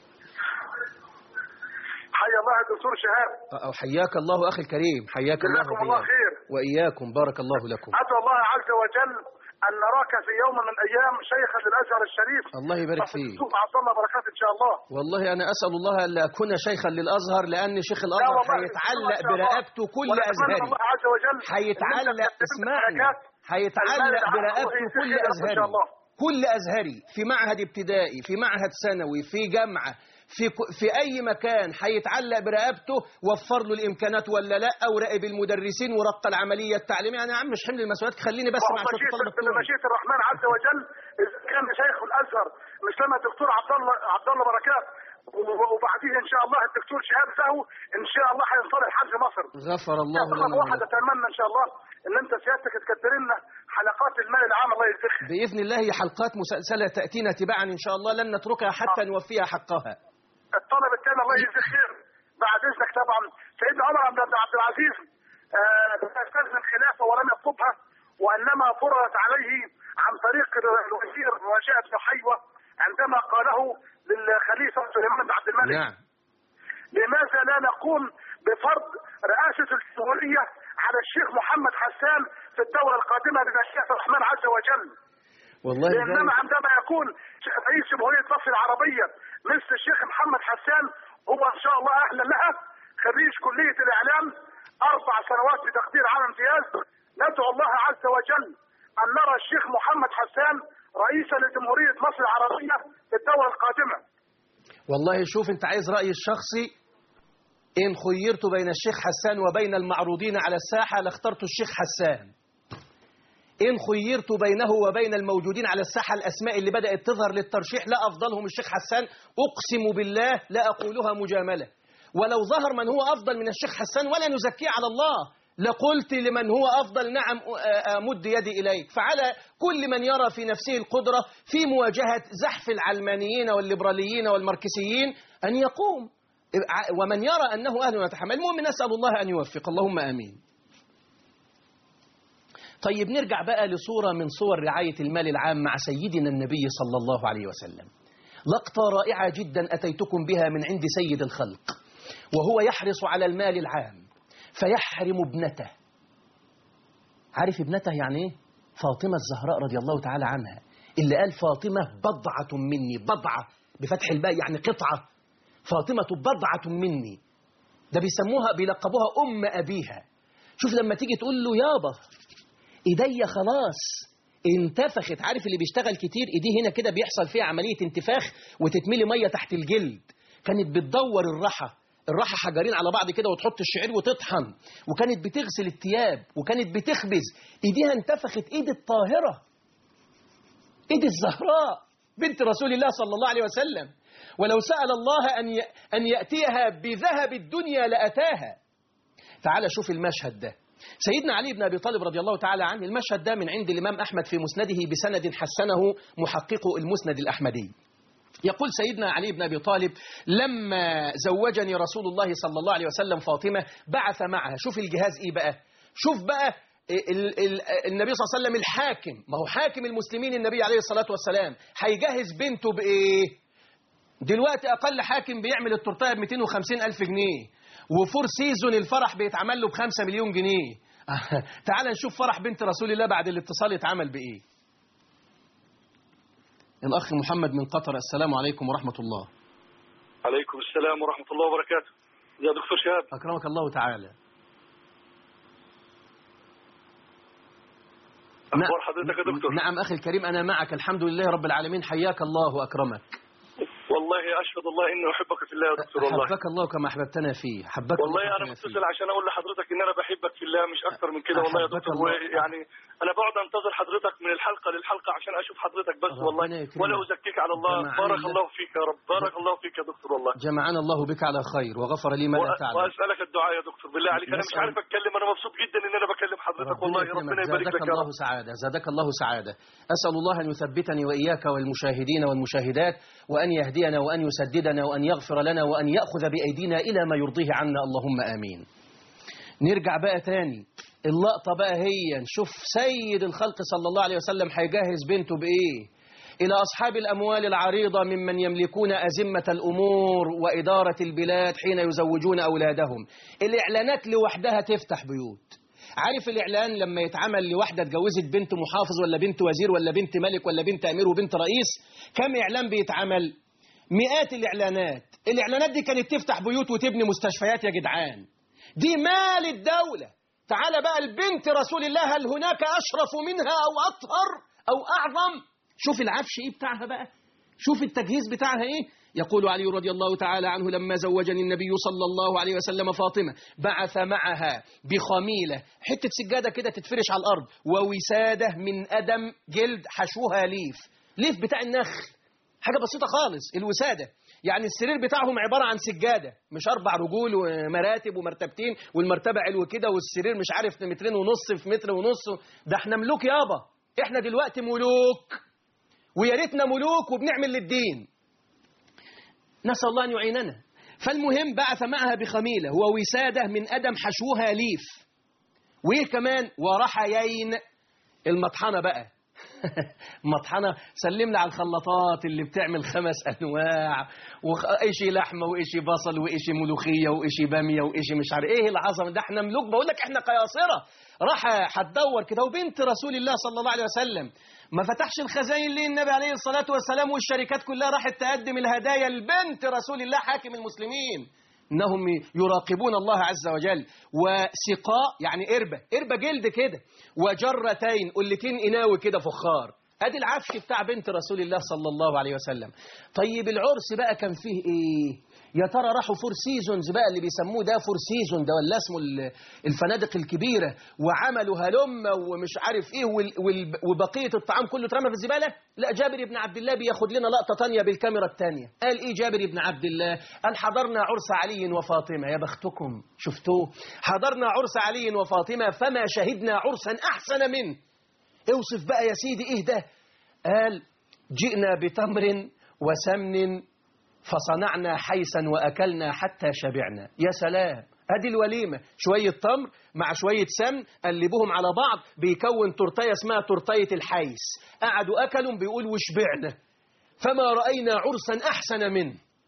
حيا الله الدكتور شهاب أ- حياك الله أخي الكريم حياك الله جزاكم الله وإياك. خير وإياكم بارك الله لكم أدعو الله عز وجل أن نراك في يوم من الأيام شيخا للأزهر الشريف الله يبارك فيك الدكتور عبد الله بركات إن شاء الله والله أنا أسأل الله أن لا أكون شيخا للأزهر لأن شيخ لا الأزهر والله، هيتعلق ما شاء الله. برقبته كل ونتمنى أزهري الله عز وجل هيتعلق إن أنت تتم اسمعني الحركات هيتعلق المال برقبته العام كل وهي خير إن أزهري شاء الله. كل أزهري في معهد ابتدائي في معهد ثانوي في جامعة في ك- في أي مكان هيتعلق برقبته وفر له الإمكانات ولا لا وراقب المدرسين ورق العملية التعليمية أنا يا عم مش حمل المسؤوليات خليني بس مع شوية الطلبة ومشيئة بتوعي مشيئة الرحمن عز وجل إذا كان شيخ الأزهر مثلما الدكتور عبد الله عبد الله بركات و- وبعديه إن شاء الله الدكتور شهاب زهو إن شاء الله هينصلح حال في مصر غفر الله طبعا لنا واحد ولكم. اتمنى ان شاء الله ان انت سيادتك تكتر لنا حلقات المال العام الله يجزيك بإذن الله هي حلقات مسلسلة تأتينا تباعا إن شاء الله لن نتركها حتى نوفيها حقها الطلب الثاني الله يجزيك خير بعد اذنك طبعا سيدنا عمر بن عبد العزيز آه، استاذن الخلافه ولم يطلبها وانما فرضت عليه عن طريق الوزير رجاء بن حيوه عندما قاله للخليفه سليمان بن عبد الملك نعم لماذا لا نقوم بفرض رئاسه الجمهوريه على الشيخ محمد حسان في الدوره القادمه بمشيئه الرحمن عز وجل والله لانما ذلك عندما يكون رئيس جمهوريه مصر العربيه مثل الشيخ محمد حسان هو ان شاء الله اهلا لها خريج كليه الاعلام اربع سنوات بتقدير على امتياز ندعو الله عز وجل ان نرى الشيخ محمد حسان رئيسا لجمهوريه مصر العربيه في الدوره القادمه والله شوف أنت عايز رأيي الشخصي إن خيرت بين الشيخ حسان وبين المعروضين على الساحة لاخترت الشيخ حسان إن خيرت بينه وبين الموجودين على الساحة الأسماء اللي بدأت تظهر للترشيح لا أفضلهم الشيخ حسان أقسم بالله لا أقولها مجاملة ولو ظهر من هو أفضل من الشيخ حسان ولا نزكيه على الله لقلت لمن هو أفضل نعم أ- أمد يدي إليك فعلى كل من يرى في نفسه القدرة في مواجهة زحف العلمانيين والليبراليين والماركسيين أن يقوم ع- ومن يرى أنه أهل يتحمل المهم نسأل الله أن يوفق اللهم آمين طيب نرجع بقى لصورة من صور رعاية المال العام مع سيدنا النبي صلى الله عليه وسلم لقطة رائعة جدا أتيتكم بها من عند سيد الخلق وهو يحرص على المال العام فيحرم ابنته عارف ابنته يعني ايه فاطمة الزهراء رضي الله تعالى عنها اللي قال فاطمة بضعة مني بضعة بفتح الباء يعني قطعة فاطمة بضعة مني ده بيسموها بيلقبوها أم أبيها شوف لما تيجي تقول له يابا ايديا خلاص انتفخت عارف اللي بيشتغل كتير ايديه هنا كده بيحصل فيها عملية انتفاخ وتتملي مية تحت الجلد كانت بتدور الرحى الرحى حجرين على بعض كده وتحط الشعير وتطحن وكانت بتغسل الثياب وكانت بتخبز ايديها انتفخت ايد الطاهرة ايد الزهراء بنت رسول الله صلى الله عليه وسلم ولو سأل الله أن أن يأتيها بذهب الدنيا لأتاها تعال شوف المشهد ده سيدنا علي بن أبي طالب رضي الله تعالى عنه المشهد ده من عند الإمام أحمد في مسنده بسند حسنه محقق المسند الأحمدي يقول سيدنا علي بن أبي طالب لما زوجني رسول الله صلى الله عليه وسلم فاطمة بعث معها شوف الجهاز إيه بقى شوف بقى ال ال النبي صلى الله عليه وسلم الحاكم ما هو حاكم المسلمين النبي عليه الصلاة والسلام هيجهز بنته بإيه دلوقتي أقل حاكم بيعمل التورتايه ب 250 ألف جنيه وفور سيزون الفرح بيتعمل له ب 5 مليون جنيه تعال نشوف فرح بنت رسول الله بعد الاتصال يتعمل بإيه الأخ محمد من قطر السلام عليكم ورحمة الله عليكم السلام ورحمة الله وبركاته يا دكتور شهاب أكرمك الله تعالى أخبار حضرتك يا دكتور نعم أخي الكريم أنا معك الحمد لله رب العالمين حياك الله وأكرمك والله أشهد الله إني أحبك في الله يا دكتور والله حبك الله كما أحببتنا فيه حبك والله الله أنا كما متصل فيه. عشان أقول لحضرتك إن أنا بحبك في الله مش أكتر من كده والله يا أحبك دكتور الله. ويعني أنا بقعد أنتظر حضرتك من الحلقة للحلقة عشان أشوف حضرتك بس ربنا والله يكرمك. ولا أزكيك على الله جمعنا بارك الله. الله فيك يا رب بارك الله فيك يا دكتور والله جمعنا الله بك على خير وغفر لي ما لا وأ- تعلم وأسألك الدعاء يا دكتور بالله عليك أنا مش نسأل- عارف أتكلم أنا مبسوط جدا إن أنا بكلم حضرتك والله يكرمك. ربنا يبارك زادك لك يا الله رب سعادة زادك الله سعادة أسأل الله أن يثبتني وإياك والمشاهدين والمشاهدات وأن يهدينا وأن يسددنا وأن يغفر لنا وأن يأخذ بأيدينا إلى ما يرضيه عنا اللهم آمين نرجع بقى تاني اللقطة بقى هي نشوف سيد الخلق صلى الله عليه وسلم هيجهز بنته بإيه إلى أصحاب الأموال العريضة ممن يملكون أزمة الأمور وإدارة البلاد حين يزوجون أولادهم الإعلانات لوحدها تفتح بيوت عارف الإعلان لما يتعمل لواحدة اتجوزت بنت محافظ ولا بنت وزير ولا بنت ملك ولا بنت أمير وبنت رئيس كم إعلان بيتعمل مئات الإعلانات الإعلانات دي كانت تفتح بيوت وتبني مستشفيات يا جدعان دي مال الدولة تعال بقى البنت رسول الله هل هناك أشرف منها أو أطهر أو أعظم شوف العفش إيه بتاعها بقى شوف التجهيز بتاعها إيه يقول علي رضي الله تعالى عنه لما زوجني النبي صلى الله عليه وسلم فاطمة بعث معها بخميلة حتة سجادة كده تتفرش على الأرض ووسادة من أدم جلد حشوها ليف ليف بتاع النخل حاجة بسيطة خالص الوسادة يعني السرير بتاعهم عبارة عن سجادة مش أربع رجول ومراتب ومرتبتين والمرتبة علو كده والسرير مش عارف مترين ونص في متر ونص ده احنا ملوك يابا احنا دلوقتي ملوك ويا ريتنا ملوك وبنعمل للدين نسأل الله أن يعيننا فالمهم بعث معها بخميلة ووسادة من أدم حشوها ليف وإيه كمان ورحيين المطحنة بقى مطحنة سلمنا على الخلاطات اللي بتعمل خمس أنواع وإشي لحمة وإشي بصل وإشي ملوخية وإشي بامية وإشي مش عارف إيه العظمة ده إحنا ملوك بقول لك إحنا قياصرة راح هتدور كده وبنت رسول الله صلى الله عليه وسلم ما فتحش الخزائن ليه النبي عليه الصلاة والسلام والشركات كلها راحت تقدم الهدايا لبنت رسول الله حاكم المسلمين انهم يراقبون الله عز وجل وسقاء يعني قربة قربة جلد كده وجرتين قلتين إناوي كده فخار ادي العفش بتاع بنت رسول الله صلى الله عليه وسلم طيب العرس بقى كان فيه ايه يا ترى راحوا فور سيزونز بقى اللي بيسموه ده فور سيزون ده ولا اسمه ال- الفنادق الكبيرة وعملوا هلمة ومش عارف ايه وال- وال- وبقية الطعام كله اترمى في الزبالة لا جابر بن عبد الله بياخد لنا لقطة تانية بالكاميرا التانية قال ايه جابر بن عبد الله قال حضرنا عرس علي وفاطمة يا بختكم شفتوه حضرنا عرس علي وفاطمة فما شهدنا عرسا أحسن منه اوصف بقى يا سيدي ايه ده قال جئنا بتمر وسمن فصنعنا حيسا وأكلنا حتى شبعنا يا سلام ادي الوليمة شوية تمر مع شوية سمن قلبوهم على بعض بيكون تورتية اسمها تورتية الحيس قعدوا أكلوا بيقول وشبعنا فما رأينا عرسا أحسن منه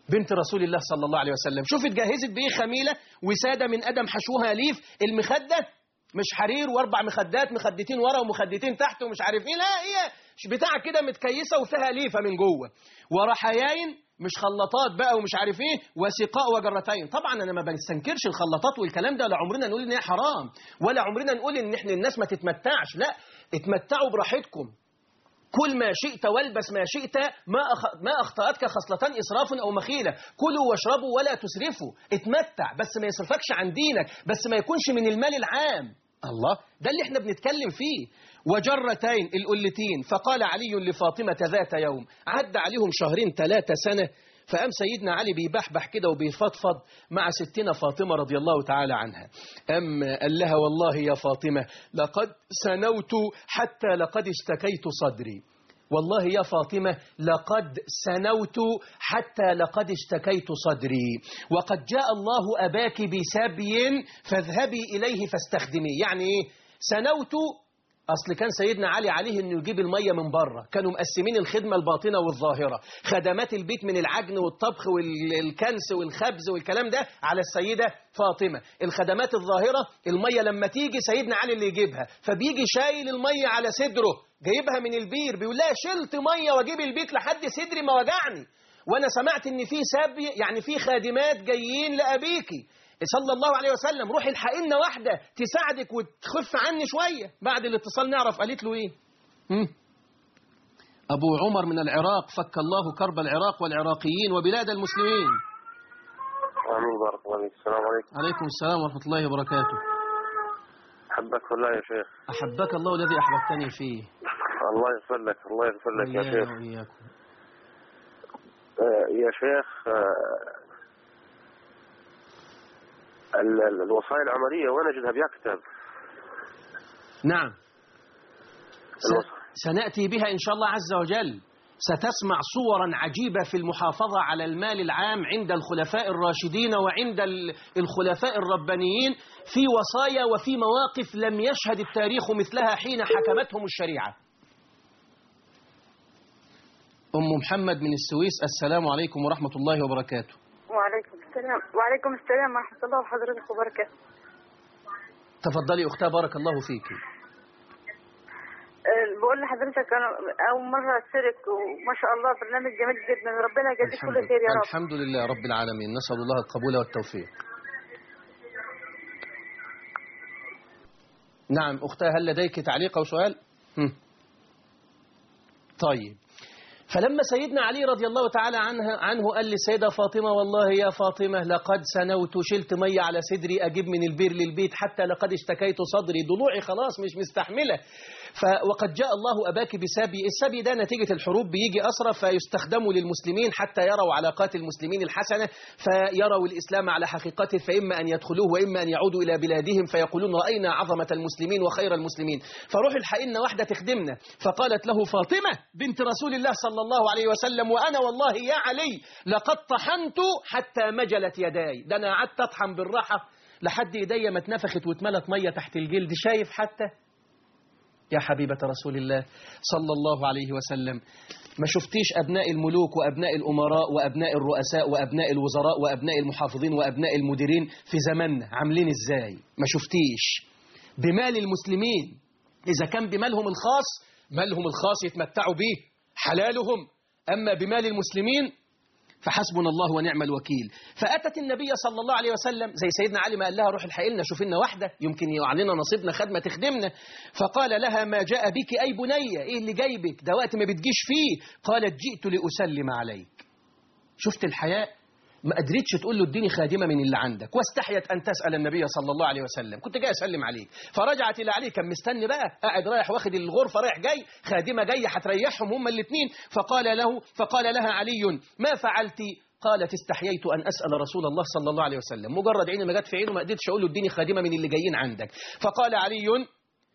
بنت رسول الله صلى الله عليه وسلم شوف اتجهزت بايه خميله وساده من ادم حشوها ليف المخده مش حرير واربع مخدات مخدتين ورا ومخدتين تحت ومش عارف ايه لا هي بتاع كده متكيسه وفيها ليفه من جوه ورحياين مش خلاطات بقى ومش عارف ايه وسقاء وجرتين طبعا انا ما بستنكرش الخلاطات والكلام ده لا عمرنا نقول ان هي حرام ولا عمرنا نقول ان احنا الناس ما تتمتعش لا اتمتعوا براحتكم كل ما شئت والبس ما شئت ما أخ... ما اخطاتك خصلتان اسراف او مخيله كلوا واشربوا ولا تسرفوا اتمتع بس ما يصرفكش عن دينك بس ما يكونش من المال العام الله ده اللي احنا بنتكلم فيه وجرتين القلتين فقال علي لفاطمة ذات يوم عد عليهم شهرين ثلاثة سنة فقام سيدنا علي بيبحبح كده وبيفضفض مع ستنا فاطمة رضي الله تعالى عنها أم قال لها والله يا فاطمة لقد سنوت حتى لقد اشتكيت صدري والله يا فاطمة لقد سنوت حتى لقد اشتكيت صدري وقد جاء الله أباك بسبي فاذهبي إليه فاستخدميه يعني إيه سنوت أصل كان سيدنا علي عليه أنه يجيب المية من بره كانوا مقسمين الخدمة الباطنة والظاهرة خدمات البيت من العجن والطبخ والكنس والخبز والكلام ده على السيدة فاطمة الخدمات الظاهرة المية لما تيجي سيدنا علي اللي يجيبها فبيجي شايل المية على صدره جايبها من البير بيقول لها شلت مية واجيب البيت لحد صدري ما وجعني وانا سمعت ان في سبي يعني في خادمات جايين لابيكي صلى الله عليه وسلم روحي الحقي لنا واحده تساعدك وتخف عني شويه بعد الاتصال نعرف قالت له ايه مم. ابو عمر من العراق فك الله كرب العراق والعراقيين وبلاد المسلمين آمين بارك الله فيك السلام عليكم عليكم السلام ورحمه الله وبركاته أحبك الله يا شيخ احبك الله الذي احببتني فيه الله يغفر لك الله يغفر لك يا وإيانا شيخ وإياكم آه، يا شيخ آه، ال- ال- الوصايا العملية وين أجدها بيكتب نعم س- الوص- سنأتي بها إن شاء الله عز وجل ستسمع صورا عجيبة في المحافظة على المال العام عند الخلفاء الراشدين وعند ال- الخلفاء الربانيين في وصايا وفي مواقف لم يشهد التاريخ مثلها حين حكمتهم الشريعة أم محمد من السويس السلام عليكم ورحمة الله وبركاته وعليكم السلام وعليكم السلام ورحمة الله وحضرتك وبركاته تفضلي أختها بارك الله فيك أه، بقول لحضرتك أنا أول مرة أشترك وما شاء الله برنامج جميل جدا ربنا يجازيك الحمد, كل خير يا رب الحمد لله رب العالمين نسأل الله القبول والتوفيق نعم أختها هل لديك تعليق أو سؤال هم. طيب فلما سيدنا علي رضي الله تعالى عنه, عنه قال للسيدة فاطمة والله يا فاطمة لقد سنوت شلت مية على صدري أجيب من البير للبيت حتى لقد اشتكيت صدري ضلوعي خلاص مش مستحملة ف وقد جاء الله أباك بسبي السبي ده نتيجة الحروب بيجي أسرى فيستخدموا للمسلمين حتى يروا علاقات المسلمين الحسنة فيروا الإسلام على حقيقته فإما أن يدخلوه وإما أن يعودوا إلى بلادهم فيقولون رأينا عظمة المسلمين وخير المسلمين فروح الحقيقة واحدة تخدمنا فقالت له فاطمة بنت رسول الله صلى الله عليه وسلم وأنا والله يا علي لقد طحنت حتى مجلت يداي ده أنا قعدت أطحن بالراحة لحد إيديا ما اتنفخت واتملت مية تحت الجلد شايف حتى يا حبيبة رسول الله صلى الله عليه وسلم ما شفتيش أبناء الملوك وأبناء الأمراء وأبناء الرؤساء وأبناء الوزراء وأبناء المحافظين وأبناء المديرين في زماننا عاملين إزاي ما شفتيش بمال المسلمين إذا كان بمالهم الخاص مالهم الخاص يتمتعوا به حلالهم أما بمال المسلمين فحسبنا الله ونعم الوكيل فأتت النبي صلى الله عليه وسلم زي سيدنا علي ما قال لها روح الحق لنا شوف لنا واحدة يمكن يقع لنا نصيبنا خدمة تخدمنا فقال لها ما جاء بك أي بنية إيه اللي جايبك ده وقت ما بتجيش فيه قالت جئت لأسلم عليك شفت الحياء ما قدرتش تقول له اديني خادمه من اللي عندك واستحيت ان تسال النبي صلى الله عليه وسلم كنت جاي اسلم عليك فرجعت الى علي كان مستني بقى قاعد رايح واخد الغرفه رايح جاي خادمه جايه هتريحهم هما الاثنين فقال له فقال لها علي ما فعلت قالت استحييت ان اسال رسول الله صلى الله عليه وسلم مجرد عيني ما جت في عينه ما قدرتش اقول له اديني خادمه من اللي جايين عندك فقال علي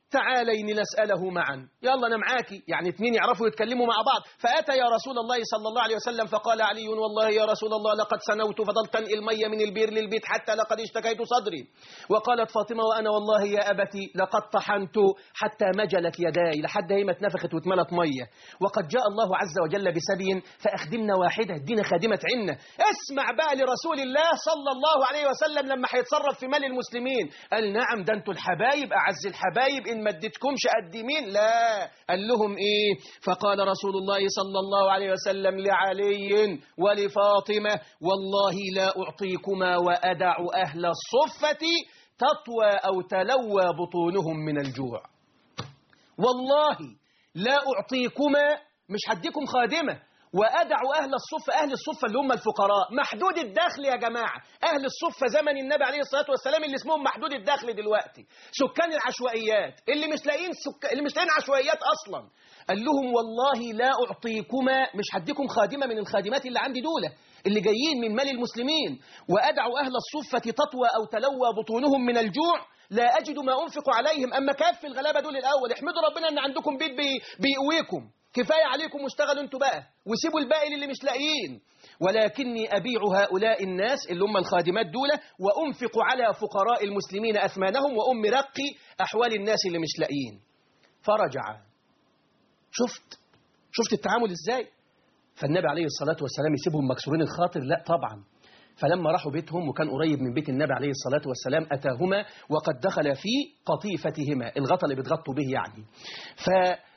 تعالين نسأله معا يلا أنا معاكي يعني اتنين يعرفوا يتكلموا مع بعض فأتى يا رسول الله صلى الله عليه وسلم فقال علي والله يا رسول الله لقد سنوت فضلت أنقل مية من البير للبيت حتى لقد اشتكيت صدري وقالت فاطمة وأنا والله يا أبتي لقد طحنت حتى مجلت يداي لحد هي ما اتنفخت واتملت مية وقد جاء الله عز وجل بسبي فأخدمنا واحدة ادينا خادمة عنا اسمع بقى لرسول الله صلى الله عليه وسلم لما هيتصرف في مال المسلمين قال نعم ده انتوا الحبايب أعز الحبايب إن ما اديتكمش قد مين لا قال لهم إيه فقال رسول الله صلى الله عليه وسلم لعلي ولفاطمة والله لا أعطيكما وأدع أهل الصفة تطوى أو تلوى بطونهم من الجوع والله لا أعطيكما مش هديكم خادمة وأدع أهل الصفة أهل الصفة اللي هم الفقراء محدود الدخل يا جماعة أهل الصفة زمن النبي عليه الصلاة والسلام اللي اسمهم محدود الدخل دلوقتي سكان العشوائيات اللي مش لاقيين سك... اللي مش لاقيين عشوائيات أصلا قال لهم والله لا أعطيكما مش هديكم خادمة من الخادمات اللي عندي دولة اللي جايين من مال المسلمين وأدع أهل الصفة تطوى أو تلوى بطونهم من الجوع لا أجد ما أنفق عليهم أما كف الغلابة دول الأول احمدوا ربنا أن عندكم بيت بي... بيقويكم كفاية عليكم واشتغلوا انتوا بقى وسيبوا الباقي للي مش لاقيين ولكني أبيع هؤلاء الناس اللي هم الخادمات دول وأنفق على فقراء المسلمين أثمانهم وأم رقي أحوال الناس اللي مش لاقيين فرجع شفت شفت التعامل ازاي فالنبي عليه الصلاة والسلام يسيبهم مكسورين الخاطر لا طبعا فلما راحوا بيتهم وكان قريب من بيت النبي عليه الصلاة والسلام أتاهما وقد دخل في قطيفتهما الغطا اللي بيتغطوا به يعني ف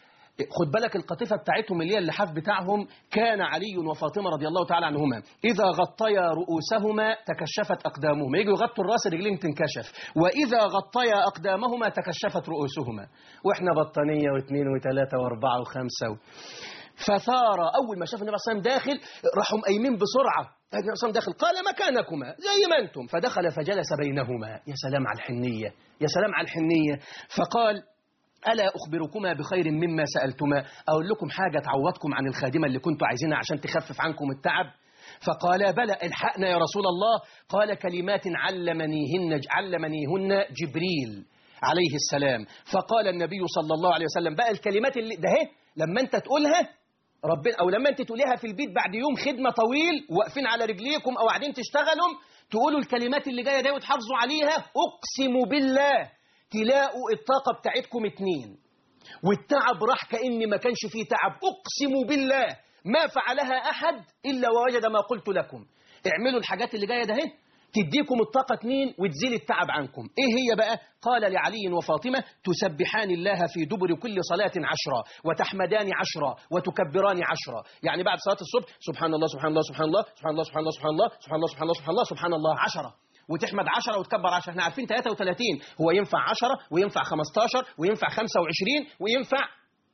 خد بالك القطيفة بتاعتهم اللي هي اللحاف بتاعهم كان علي وفاطمة رضي الله تعالى عنهما إذا غطيا رؤوسهما تكشفت أقدامهما يجوا يغطوا الراس رجلين تنكشف وإذا غطيا أقدامهما تكشفت رؤوسهما وإحنا بطانية واثنين وثلاثة وأربعة وخمسة و... فثار أول ما شاف النبي صلى الله عليه وسلم داخل راحوا قايمين بسرعة النبي صلى الله عليه وسلم داخل قال مكانكما زي ما أنتم فدخل فجلس بينهما يا سلام على الحنية يا سلام على الحنية فقال ألا أخبركما بخير مما سألتما أقول لكم حاجة تعوضكم عن الخادمة اللي كنتوا عايزينها عشان تخفف عنكم التعب فقال بلى الحقنا يا رسول الله قال كلمات علمنيهن علمنيهن جبريل عليه السلام فقال النبي صلى الله عليه وسلم بقى الكلمات اللي ده اهي لما انت تقولها ربنا او لما انت تقوليها في البيت بعد يوم خدمه طويل واقفين على رجليكم او قاعدين تشتغلوا تقولوا الكلمات اللي جايه دي وتحافظوا عليها اقسم بالله تلاقوا الطاقة بتاعتكم اتنين والتعب راح كأن ما كانش فيه تعب أقسم بالله ما فعلها أحد إلا ووجد ما قلت لكم اعملوا الحاجات اللي جاية ده اهي تديكم الطاقة اتنين وتزيل التعب عنكم ايه هي بقى قال لعلي وفاطمة تسبحان الله في دبر كل صلاة عشرة وتحمدان عشرة وتكبران عشرة يعني بعد صلاة الصبح سبحان الله سبحان الله سبحان الله سبحان الله سبحان الله سبحان الله سبحان الله سبحان الله سبحان الله سبحان الله عشرة وتحمد 10 وتكبر 10 احنا عارفين 33 هو ينفع 10 وينفع 15 وينفع 25 وينفع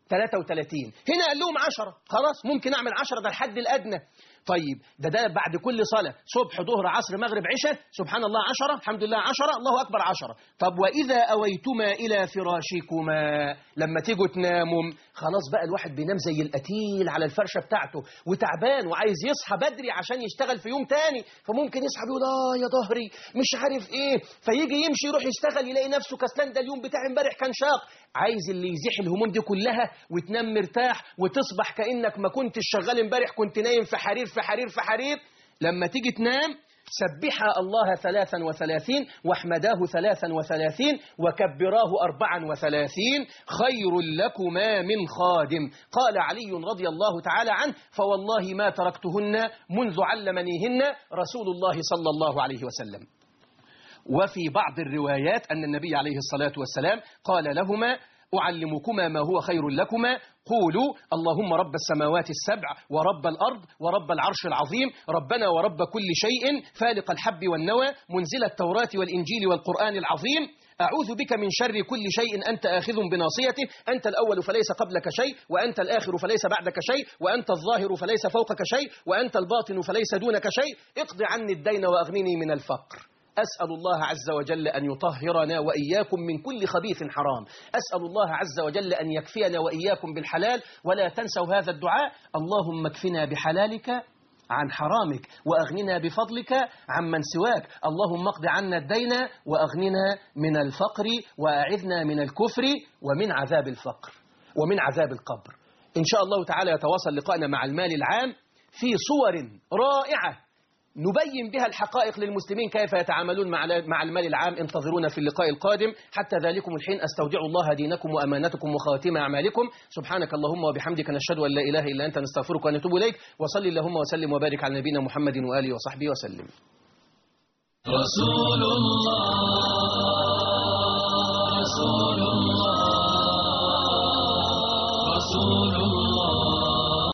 33 هنا قال لهم 10 خلاص ممكن اعمل 10 ده الحد الادنى طيب ده ده بعد كل صلاة صبح ظهر عصر مغرب عشاء سبحان الله عشرة الحمد لله عشرة الله أكبر عشرة طب وإذا أويتما إلى فراشكما لما تيجوا تناموا خلاص بقى الواحد بينام زي القتيل على الفرشة بتاعته وتعبان وعايز يصحى بدري عشان يشتغل في يوم تاني فممكن يصحى بيقول آه يا ظهري مش عارف إيه فيجي يمشي يروح يشتغل يلاقي نفسه كسلان ده اليوم بتاع امبارح كان شاق عايز اللي يزيح الهموم دي كلها وتنام مرتاح وتصبح كأنك ما كنتش شغال امبارح كنت نايم في حرير في حرير في حرير لما تيجي تنام سبحا الله ثلاثا وثلاثين واحمداه ثلاثا وثلاثين وكبراه أربعا وثلاثين خير لكما من خادم قال علي رضي الله تعالى عنه فوالله ما تركتهن منذ علمنيهن رسول الله صلى الله عليه وسلم وفي بعض الروايات أن النبي عليه الصلاة والسلام قال لهما أعلمكما ما هو خير لكما قولوا اللهم رب السماوات السبع ورب الأرض ورب العرش العظيم ربنا ورب كل شيء فالق الحب والنوى منزل التوراة والإنجيل والقرآن العظيم أعوذ بك من شر كل شيء أنت آخذ بناصيته أنت الأول فليس قبلك شيء وأنت الآخر فليس بعدك شيء وأنت الظاهر فليس فوقك شيء وأنت الباطن فليس دونك شيء اقض عني الدين وأغنني من الفقر أسأل الله عز وجل أن يطهرنا وإياكم من كل خبيث حرام أسأل الله عز وجل أن يكفينا وإياكم بالحلال ولا تنسوا هذا الدعاء اللهم اكفنا بحلالك عن حرامك وأغننا بفضلك عمن سواك اللهم اقض عنا الدين وأغننا من الفقر وأعذنا من الكفر ومن عذاب الفقر ومن عذاب القبر إن شاء الله تعالى يتواصل لقائنا مع المال العام في صور رائعة نبين بها الحقائق للمسلمين كيف يتعاملون مع مع المال العام انتظرونا في اللقاء القادم حتى ذلكم الحين استودع الله دينكم وامانتكم وخواتيم اعمالكم سبحانك اللهم وبحمدك نشهد ان لا اله الا انت نستغفرك ونتوب اليك وصل اللهم وسلم وبارك على نبينا محمد واله وصحبه وسلم رسول الله